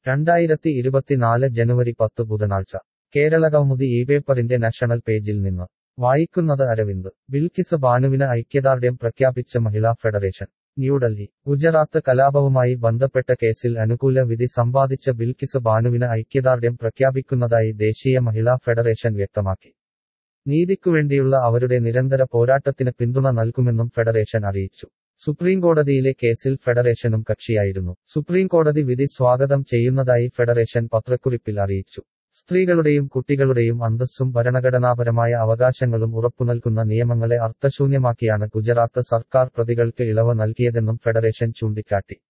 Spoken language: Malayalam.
രണ്ടായിരത്തി ഇരുപത്തിനാല് ജനുവരി പത്ത് ബുധനാഴ്ച കേരളകൗമുദി ഈ പേപ്പറിന്റെ നാഷണൽ പേജിൽ നിന്ന് വായിക്കുന്നത് അരവിന്ദ് ബിൽക്കിസ് ബാനുവിന് ഐക്യദാർഢ്യം പ്രഖ്യാപിച്ച മഹിളാ ഫെഡറേഷൻ ന്യൂഡൽഹി ഗുജറാത്ത് കലാപവുമായി ബന്ധപ്പെട്ട കേസിൽ അനുകൂല വിധി സമ്പാദിച്ച ബിൽക്കിസ് ബാനുവിന് ഐക്യദാർഢ്യം പ്രഖ്യാപിക്കുന്നതായി ദേശീയ മഹിളാ ഫെഡറേഷൻ വ്യക്തമാക്കി നീതിക്കുവേണ്ടിയുള്ള അവരുടെ നിരന്തര പോരാട്ടത്തിന് പിന്തുണ നൽകുമെന്നും ഫെഡറേഷൻ അറിയിച്ചു സുപ്രീംകോടതിയിലെ കേസിൽ ഫെഡറേഷനും കക്ഷിയായിരുന്നു സുപ്രീംകോടതി വിധി സ്വാഗതം ചെയ്യുന്നതായി ഫെഡറേഷൻ പത്രക്കുറിപ്പിൽ അറിയിച്ചു സ്ത്രീകളുടെയും കുട്ടികളുടെയും അന്തസ്സും ഭരണഘടനാപരമായ അവകാശങ്ങളും ഉറപ്പുനൽകുന്ന നിയമങ്ങളെ അർത്ഥശൂന്യമാക്കിയാണ് ഗുജറാത്ത് സർക്കാർ പ്രതികൾക്ക് ഇളവ് നൽകിയതെന്നും ഫെഡറേഷൻ ചൂണ്ടിക്കാട്ടി